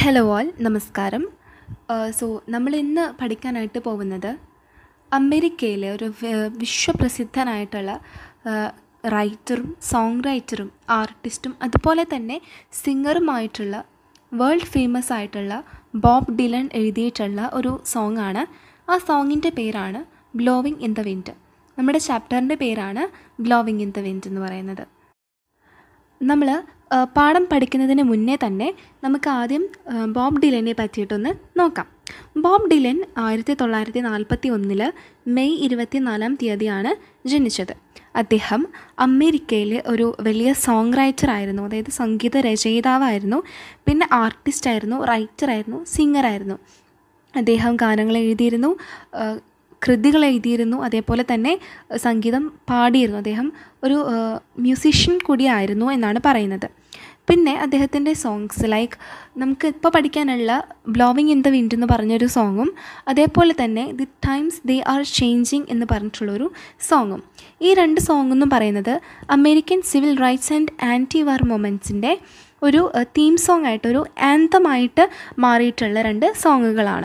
hello all നമസ്കാരം so നമ്മൾ ഇന്ന് പഠിക്കാനായിട്ട് പോകുന്നത് അമേരിക്കയിലെ ഒരു വ- വിശ്വപ്രസിദ്ധനായിട്ടുള്ള റൈറ്ററും സോങ് റൈറ്ററും ആർട്ടിസ്റ്റും അതുപോലെ തന്നെ സിംഗറുമായിട്ടുള്ള വേൾഡ് ഫേമസ് ആയിട്ടുള്ള ബോബ് ഡിലൻ എഴുതിയിട്ടുള്ള ഒരു സോങ് ആണ് ആ സോങ്ങിൻ്റെ പേരാണ് ബ്ലോവിങ് ഇൻ ദ വിൻഡ് നമ്മുടെ ചാപ്റ്ററിൻ്റെ പേരാണ് ബ്ലോവിങ് ഇൻ ദ വിൻഡ് എന്ന് പറയുന്നത് നമ്മൾ പാഠം പഠിക്കുന്നതിന് മുന്നേ തന്നെ നമുക്ക് ആദ്യം ആ, ബോബ് ഡിലനെ പറ്റിയിട്ടൊന്ന് നോക്കാം ബോബ് ഡിലൻ ആയിരത്തി തൊള്ളായിരത്തി നാൽപ്പത്തി ഒന്നിൽ മെയ് ഇരുപത്തിനാലാം തീയതിയാണ് ജനിച്ചത് അദ്ദേഹം അമേരിക്കയിലെ ഒരു വലിയ സോങ് റൈറ്റർ ആയിരുന്നു അതായത് സംഗീത രചയിതാവായിരുന്നു പിന്നെ ആർട്ടിസ്റ്റ് ആയിരുന്നു റൈറ്റർ ആയിരുന്നു സിംഗർ ആയിരുന്നു അദ്ദേഹം ഗാനങ്ങൾ എഴുതിയിരുന്നു ആ, കൃതികൾ എഴുതിയിരുന്നു അതേപോലെ തന്നെ സംഗീതം പാടിയിരുന്നു അദ്ദേഹം ഒരു മ്യൂസീഷ്യൻ കൂടിയായിരുന്നു എന്നാണ് പറയുന്നത് പിന്നെ അദ്ദേഹത്തിൻ്റെ സോങ്സ് ലൈക്ക് നമുക്ക് ഇപ്പോൾ പഠിക്കാനുള്ള ബ്ലോവിങ് ഇൻ ദ വിൻഡ് എന്ന് പറഞ്ഞൊരു സോങ്ങും അതേപോലെ തന്നെ the times they are changing എന്ന് പറഞ്ഞിട്ടുള്ളൊരു സോങ്ങും ഈ രണ്ട് സോങ് എന്ന് പറയുന്നത് American civil rights and anti വാർ മൊമെൻറ്റ്സിൻ്റെ ഒരു തീം സോങ് ആയിട്ട് ഒരു ആന്തമായിട്ട് മാറിയിട്ടുള്ള രണ്ട് സോങ്ങുകളാണ്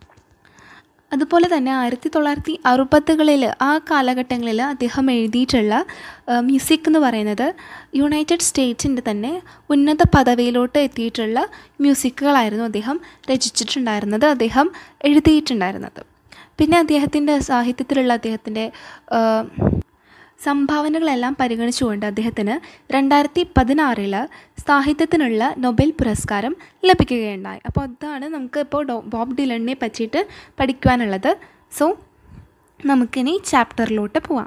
അതുപോലെ തന്നെ ആയിരത്തി തൊള്ളായിരത്തി അറുപതുകളിൽ ആ കാലഘട്ടങ്ങളിൽ അദ്ദേഹം എഴുതിയിട്ടുള്ള മ്യൂസിക് എന്ന് പറയുന്നത് യുണൈറ്റഡ് സ്റ്റേറ്റ്സിൻ്റെ തന്നെ ഉന്നത പദവിയിലോട്ട് എത്തിയിട്ടുള്ള മ്യൂസിക്കുകളായിരുന്നു അദ്ദേഹം രചിച്ചിട്ടുണ്ടായിരുന്നത് അദ്ദേഹം എഴുതിയിട്ടുണ്ടായിരുന്നത് പിന്നെ അദ്ദേഹത്തിൻ്റെ സാഹിത്യത്തിലുള്ള അദ്ദേഹത്തിൻ്റെ സംഭാവനകളെല്ലാം പരിഗണിച്ചുകൊണ്ട് അദ്ദേഹത്തിന് രണ്ടായിരത്തി പതിനാറിൽ സാഹിത്യത്തിനുള്ള നൊബേൽ പുരസ്കാരം ലഭിക്കുകയുണ്ടായി അപ്പോൾ അതാണ് നമുക്ക് ഇപ്പോൾ ഡോ ബോബ് ഡിലണിനെ പറ്റിയിട്ട് പഠിക്കുവാനുള്ളത് സോ നമുക്കിനി ചാപ്റ്ററിലോട്ട് പോവാം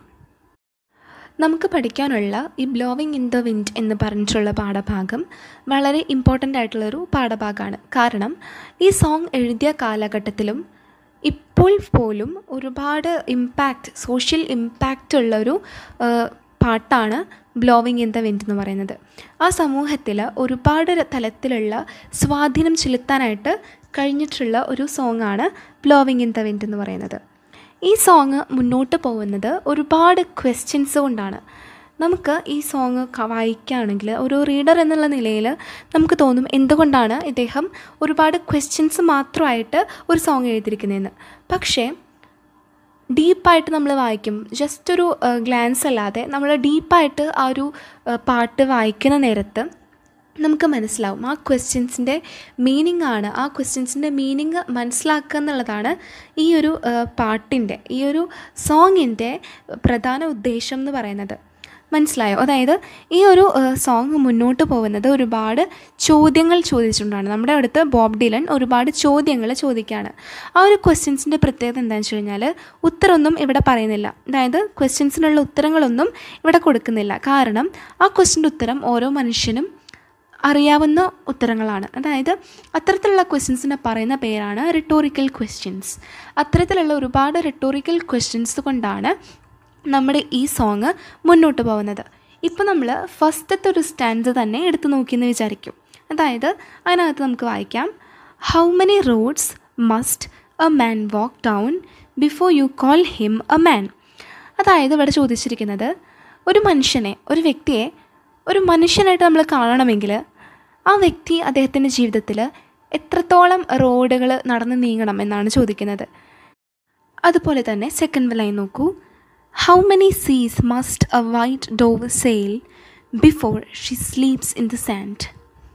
നമുക്ക് പഠിക്കാനുള്ള ഈ ബ്ലോവിങ് ഇൻ ദ വിൻഡ് എന്ന് പറഞ്ഞിട്ടുള്ള പാഠഭാഗം വളരെ ഇമ്പോർട്ടൻ്റ് ആയിട്ടുള്ളൊരു പാഠഭാഗമാണ് കാരണം ഈ സോങ് എഴുതിയ കാലഘട്ടത്തിലും ഇപ്പോൾ പോലും ഒരുപാട് ഇമ്പാക്റ്റ് സോഷ്യൽ ഇമ്പാക്റ്റ് ഉള്ളൊരു ആ, പാട്ടാണ് ബ്ലോവിങ് ഇൻ ദ വിൻഡ് എന്ന് പറയുന്നത് ആ സമൂഹത്തിൽ ഒരുപാട് തലത്തിലുള്ള സ്വാധീനം ചെലുത്താനായിട്ട് കഴിഞ്ഞിട്ടുള്ള ഒരു സോങ്ങാണ് ബ്ലോവിങ് ഇൻ ദ വിൻഡ് എന്ന് പറയുന്നത് ഈ സോങ് മുന്നോട്ട് പോകുന്നത് ഒരുപാട് ക്വസ്റ്റ്യൻസ് കൊണ്ടാണ് നമുക്ക് ഈ സോങ് വായിക്കുകയാണെങ്കിൽ ഒരു റീഡർ എന്നുള്ള നിലയിൽ നമുക്ക് തോന്നും എന്തുകൊണ്ടാണ് ഇദ്ദേഹം ഒരുപാട് ക്വസ്റ്റ്യൻസ് മാത്രമായിട്ട് ഒരു സോങ് എഴുതിയിരിക്കുന്നതെന്ന് പക്ഷേ ഡീപ്പായിട്ട് നമ്മൾ വായിക്കും ജസ്റ്റ് ഒരു ഗ്ലാൻസ് അല്ലാതെ നമ്മൾ ഡീപ്പായിട്ട് ആ ഒരു ആ, പാട്ട് വായിക്കുന്ന നേരത്ത് നമുക്ക് മനസ്സിലാവും ആ ക്വസ്റ്റ്യൻസിൻ്റെ മീനിങ് ആണ് ആ ക്വസ്റ്റ്യൻസിൻ്റെ മീനിങ് മനസ്സിലാക്കുക എന്നുള്ളതാണ് ഈ ഒരു പാട്ടിൻ്റെ ഈ ഒരു സോങ്ങിൻ്റെ പ്രധാന ഉദ്ദേശം എന്ന് പറയുന്നത് മനസ്സിലായോ അതായത് ഈ ഒരു സോങ് മുന്നോട്ട് പോകുന്നത് ഒരുപാട് ചോദ്യങ്ങൾ ചോദിച്ചിട്ടുണ്ടാണ് നമ്മുടെ അടുത്ത് ബോബ് ഡിലൻ ഒരുപാട് ചോദ്യങ്ങൾ ചോദിക്കുകയാണ് ആ ഒരു ക്വസ്റ്റ്യൻസിൻ്റെ പ്രത്യേകത എന്താണെന്ന് വെച്ച് കഴിഞ്ഞാൽ ഉത്തരമൊന്നും ഇവിടെ പറയുന്നില്ല അതായത് ക്വസ്റ്റ്യൻസിനുള്ള ഉത്തരങ്ങളൊന്നും ഇവിടെ കൊടുക്കുന്നില്ല കാരണം ആ ക്വസ്റ്റ്യൻ്റെ ഉത്തരം ഓരോ മനുഷ്യനും അറിയാവുന്ന ഉത്തരങ്ങളാണ് അതായത് അത്തരത്തിലുള്ള ക്വസ്റ്റ്യൻസിനെ പറയുന്ന പേരാണ് റിട്ടോറിക്കൽ ക്വസ്റ്റ്യൻസ് അത്തരത്തിലുള്ള ഒരുപാട് റിട്ടോറിക്കൽ ക്വസ്റ്റ്യൻസ് കൊണ്ടാണ് നമ്മുടെ ഈ സോങ് മുന്നോട്ട് പോകുന്നത് ഇപ്പോൾ നമ്മൾ ഫസ്റ്റത്തെ ഒരു സ്റ്റാൻഡ് തന്നെ എടുത്തു നോക്കിയെന്ന് വിചാരിക്കും അതായത് അതിനകത്ത് നമുക്ക് വായിക്കാം how many roads must a man walk down before you call him a man അതായത് ഇവിടെ ചോദിച്ചിരിക്കുന്നത് ഒരു മനുഷ്യനെ ഒരു വ്യക്തിയെ ഒരു മനുഷ്യനായിട്ട് നമ്മൾ കാണണമെങ്കിൽ ആ വ്യക്തി അദ്ദേഹത്തിൻ്റെ ജീവിതത്തിൽ എത്രത്തോളം റോഡുകൾ നടന്ന് നീങ്ങണം എന്നാണ് ചോദിക്കുന്നത് അതുപോലെ തന്നെ സെക്കൻഡ് ലൈൻ നോക്കൂ ഹൗ മെനി സീസ് must A white dough sale before Xi sleeps in the sand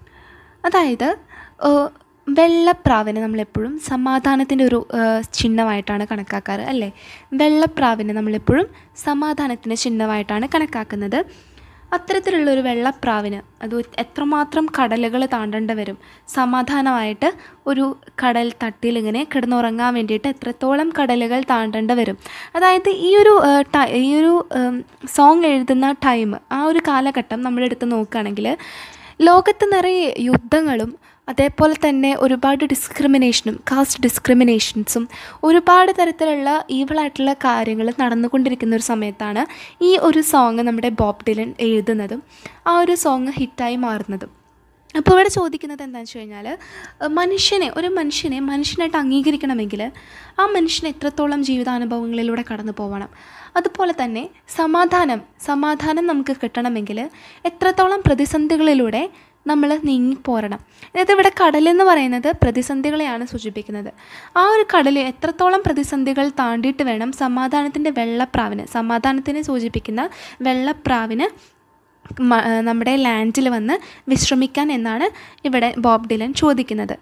അതായത് ഏഹ്, വെള്ളപ്രാവിനെ നമ്മളെപ്പോഴും സമാധാനത്തിൻ്റെ ഒരു ഏഹ്, ചിഹ്നമായിട്ടാണ് കണക്കാക്കാറ് അല്ലേ വെള്ളപ്രാവിനെ നമ്മളെപ്പോഴും സമാധാനത്തിൻ്റെ ചിഹ്നമായിട്ടാണ് കണക്കാക്കുന്നത് അത്തരത്തിലുള്ള ഒരു വെള്ളപ്രാവിന് അത് എത്രമാത്രം കടലുകൾ താണ്ടേണ്ടി വരും സമാധാനമായിട്ട് ഒരു കടൽ തട്ടിൽ ഇങ്ങനെ കിടന്നുറങ്ങാൻ വേണ്ടിയിട്ട് എത്രത്തോളം കടലുകൾ താണ്ടേണ്ടി വരും അതായത് ഈ ഒരു ഏഹ്, ട- ഈ ഒരു സോങ് എഴുതുന്ന ടൈം ആ ഒരു കാലഘട്ടം നമ്മളെടുത്ത് നോക്കുകയാണെങ്കിൽ ലോകത്ത് നിറയെ യുദ്ധങ്ങളും അതേപോലെ തന്നെ ഒരുപാട് ഡിസ്ക്രിമിനേഷനും കാസ്റ്റ് ഡിസ്ക്രിമിനേഷൻസും ഒരുപാട് തരത്തിലുള്ള ഈവളായിട്ടുള്ള കാര്യങ്ങൾ നടന്നുകൊണ്ടിരിക്കുന്ന ഒരു സമയത്താണ് ഈ ഒരു സോങ് നമ്മുടെ ബോബ് ഡിലൻ എഴുതുന്നതും ആ ഒരു സോങ് ഹിറ്റായി മാറുന്നതും അപ്പോൾ ഇവിടെ ചോദിക്കുന്നത് എന്താണെന്ന് വെച്ച് കഴിഞ്ഞാൽ മനുഷ്യനെ ഒരു മനുഷ്യനെ മനുഷ്യനായിട്ട് അംഗീകരിക്കണമെങ്കിൽ ആ മനുഷ്യന് എത്രത്തോളം ജീവിതാനുഭവങ്ങളിലൂടെ കടന്നു പോകണം അതുപോലെ തന്നെ സമാധാനം സമാധാനം നമുക്ക് കിട്ടണമെങ്കിൽ എത്രത്തോളം പ്രതിസന്ധികളിലൂടെ നമ്മൾ നീങ്ങിപ്പോരണം അതായത് ഇവിടെ കടലെന്ന് പറയുന്നത് പ്രതിസന്ധികളെയാണ് സൂചിപ്പിക്കുന്നത് ആ ഒരു കടലിൽ എത്രത്തോളം പ്രതിസന്ധികൾ താണ്ടിയിട്ട് വേണം സമാധാനത്തിൻ്റെ വെള്ളപ്രാവിന് സമാധാനത്തിനെ സൂചിപ്പിക്കുന്ന വെള്ളപ്രാവിന് മ- നമ്മുടെ ലാൻഡിൽ വന്ന് വിശ്രമിക്കാൻ എന്നാണ് ഇവിടെ ബോബ് ഡിലൻ ചോദിക്കുന്നത്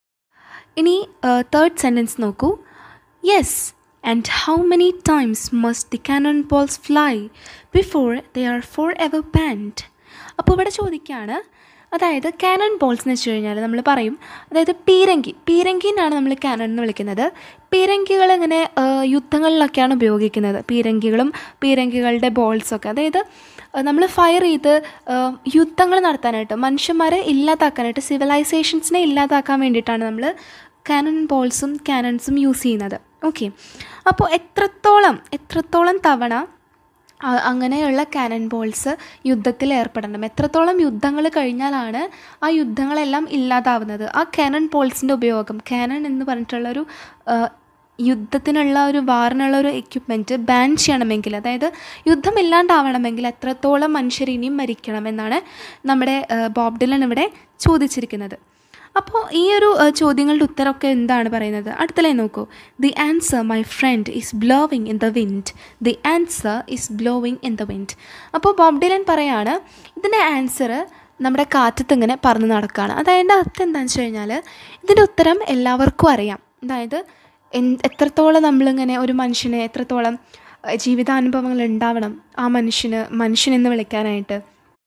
ഇനി തേർഡ് സെൻറ്റൻസ് നോക്കൂ yes and how many times must the Canon balls fly before they are for ever band അപ്പോൾ ഇവിടെ ചോദിക്കുകയാണ് അതായത് കാനൺ ബോൾസ് എന്ന് വെച്ച് കഴിഞ്ഞാൽ നമ്മൾ പറയും അതായത് പീരങ്കി പീരങ്കി എന്നാണ് നമ്മൾ കാനൺ എന്ന് വിളിക്കുന്നത് പീരങ്കികൾ ഇങ്ങനെ ആ, യുദ്ധങ്ങളിലൊക്കെയാണ് ഉപയോഗിക്കുന്നത് പീരങ്കികളും പീരങ്കികളുടെ ബോൾസൊക്കെ അതായത് നമ്മൾ ഫയർ ചെയ്ത് യുദ്ധങ്ങൾ നടത്താനായിട്ട് മനുഷ്യന്മാരെ ഇല്ലാതാക്കാനായിട്ട് സിവിലൈസേഷൻസിനെ ഇല്ലാതാക്കാൻ വേണ്ടിയിട്ടാണ് നമ്മൾ കാനൺ ബോൾസും കാനൺസും യൂസ് ചെയ്യുന്നത് ഓക്കെ അപ്പോൾ എത്രത്തോളം എത്രത്തോളം തവണ ആ- അങ്ങനെയുള്ള കാനൺ ബോൾസ് യുദ്ധത്തിൽ ഏർപ്പെടണം എത്രത്തോളം യുദ്ധങ്ങൾ കഴിഞ്ഞാലാണ് ആ യുദ്ധങ്ങളെല്ലാം ഇല്ലാതാവുന്നത് ആ കാനൺ ബോൾസിൻ്റെ ഉപയോഗം കാനൺ എന്ന് പറഞ്ഞിട്ടുള്ളൊരു ആ, യുദ്ധത്തിനുള്ള ഒരു വാറിനുള്ള ഒരു എക്യുപ്മെൻറ്റ് ബാൻ ചെയ്യണമെങ്കിൽ അതായത് യുദ്ധം ഇല്ലാണ്ടാവണമെങ്കിൽ എത്രത്തോളം മനുഷ്യർ ഇനിയും മരിക്കണം എന്നാണ് നമ്മുടെ ആ, ബോബ് ഡിലൻ ഇവിടെ ചോദിച്ചിരിക്കുന്നത് അപ്പോൾ ഈ ഒരു ആ, ചോദ്യങ്ങളുടെ ഉത്തരമൊക്കെ എന്താണ് പറയുന്നത് അടുത്തലേ നോക്കൂ the answer my friend is blowing in the wind the answer is blowing in the wind അപ്പോൾ ബോബ് ഡിലൻ പറയാണ് ഇതിൻ്റെ ആൻസർ നമ്മുടെ കാറ്റത്ത് ഇങ്ങനെ പറന്ന് നടക്കുകയാണ് അതായത് അർത്ഥം എന്താണെന്ന് വെച്ച് കഴിഞ്ഞാൽ ഇതിൻ്റെ ഉത്തരം എല്ലാവർക്കും അറിയാം അതായത് എന്ത് എത്രത്തോളം നമ്മളിങ്ങനെ ഒരു മനുഷ്യന് എത്രത്തോളം ആ, ജീവിതാനുഭവങ്ങൾ ഉണ്ടാവണം ആ മനുഷ്യന് മനുഷ്യനെന്ന് വിളിക്കാനായിട്ട്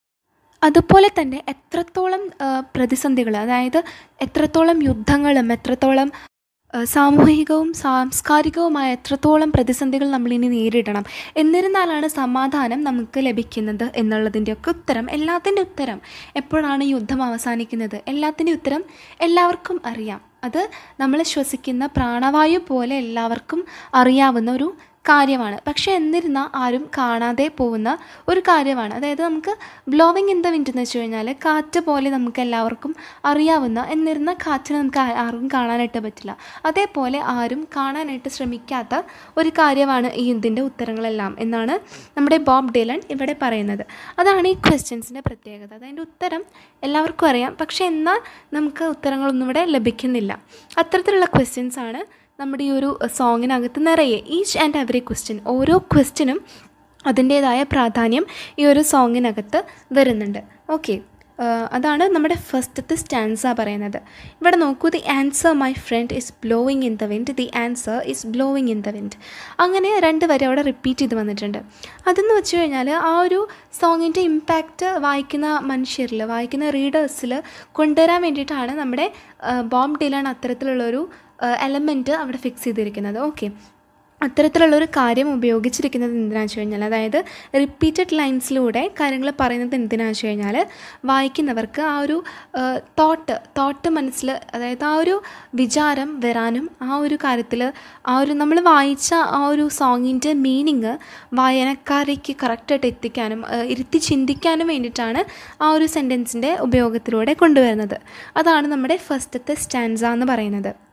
അതുപോലെ തന്നെ എത്രത്തോളം പ്രതിസന്ധികൾ അതായത് എത്രത്തോളം യുദ്ധങ്ങളും എത്രത്തോളം ആ, സാമൂഹികവും സാംസ്കാരികവുമായ എത്രത്തോളം പ്രതിസന്ധികൾ നമ്മളിനി നേരിടണം എന്നിരുന്നാലാണ് സമാധാനം നമുക്ക് ലഭിക്കുന്നത് എന്നുള്ളതിൻ്റെയൊക്കെ ഉത്തരം എല്ലാത്തിൻ്റെ ഉത്തരം എപ്പോഴാണ് യുദ്ധം അവസാനിക്കുന്നത് എല്ലാത്തിൻ്റെ ഉത്തരം എല്ലാവർക്കും അറിയാം അത് നമ്മൾ ശ്വസിക്കുന്ന പ്രാണവായു പോലെ എല്ലാവർക്കും അറിയാവുന്ന ഒരു കാര്യമാണ് പക്ഷേ എന്നിരുന്നാൽ ആരും കാണാതെ പോകുന്ന ഒരു കാര്യമാണ് അതായത് നമുക്ക് ബ്ലോവിങ് ഇൻ ദ വിൻഡ് എന്ന് വെച്ച് കഴിഞ്ഞാൽ കാറ്റ് പോലെ നമുക്ക് എല്ലാവർക്കും അറിയാവുന്ന എന്നിരുന്ന കാറ്റിനെ നമുക്ക് ആ- ആർക്കും കാണാനായിട്ട് പറ്റില്ല അതേപോലെ ആരും കാണാനായിട്ട് ശ്രമിക്കാത്ത ഒരു കാര്യമാണ് ഈ ഇതിൻ്റെ ഉത്തരങ്ങളെല്ലാം എന്നാണ് നമ്മുടെ ബോബ് ഡിലൻ ഇവിടെ പറയുന്നത് അതാണ് ഈ ക്വസ്റ്റ്യൻസിൻ്റെ പ്രത്യേകത അതിൻ്റെ ഉത്തരം എല്ലാവർക്കും അറിയാം പക്ഷേ എന്നാൽ നമുക്ക് ഉത്തരങ്ങളൊന്നും ഇവിടെ ലഭിക്കുന്നില്ല അത്തരത്തിലുള്ള ക്വസ്റ്റ്യൻസ് ആണ് നമ്മുടെ ഈ ഒരു സോങ്ങിനകത്ത് നിറയെ ഈച്ച് ആൻഡ് എവറി ക്വസ്റ്റ്യൻ ഓരോ ക്വസ്റ്റ്യനും അതിൻ്റേതായ പ്രാധാന്യം ഈ ഒരു സോങ്ങിനകത്ത് വരുന്നുണ്ട് ഓക്കെ അതാണ് നമ്മുടെ ഫസ്റ്റത്തെ സ്റ്റാൻസ പറയുന്നത് ഇവിടെ നോക്കൂ the answer my friend is blowing in the wind the answer is blowing in the wind അങ്ങനെ രണ്ട് വരെ അവിടെ റിപ്പീറ്റ് ചെയ്ത് വന്നിട്ടുണ്ട് അതെന്ന് വെച്ച് കഴിഞ്ഞാൽ ആ ഒരു സോങ്ങിൻ്റെ ഇമ്പാക്റ്റ് വായിക്കുന്ന മനുഷ്യരിൽ വായിക്കുന്ന റീഡേഴ്സിൽ കൊണ്ടുവരാൻ വേണ്ടിയിട്ടാണ് നമ്മുടെ ആ, ബോബ് ഡിലൺ അത്തരത്തിലുള്ളൊരു എലമെൻറ്റ് അവിടെ ഫിക്സ് ചെയ്തിരിക്കുന്നത് ഓക്കെ അത്തരത്തിലുള്ളൊരു കാര്യം ഉപയോഗിച്ചിരിക്കുന്നത് എന്തിനാണെന്ന് വെച്ച് കഴിഞ്ഞാൽ അതായത് റിപ്പീറ്റഡ് ലൈൻസിലൂടെ കാര്യങ്ങൾ പറയുന്നത് എന്തിനാണെന്ന് വെച്ച് കഴിഞ്ഞാൽ വായിക്കുന്നവർക്ക് ആ ഒരു തോട്ട് തോട്ട് മനസ്സിൽ അതായത് ആ ഒരു വിചാരം വരാനും ആ ഒരു കാര്യത്തിൽ ആ ഒരു നമ്മൾ വായിച്ച ആ ഒരു സോങ്ങിൻ്റെ മീനിങ് വായനക്കാരേക്ക് കറക്റ്റായിട്ട് എത്തിക്കാനും ആ, ഇരുത്തി ചിന്തിക്കാനും വേണ്ടിയിട്ടാണ് ആ ഒരു സെൻറ്റൻസിൻ്റെ ഉപയോഗത്തിലൂടെ കൊണ്ടുവരുന്നത് അതാണ് നമ്മുടെ ഫസ്റ്റത്തെ സ്റ്റാൻസ എന്ന് പറയുന്നത്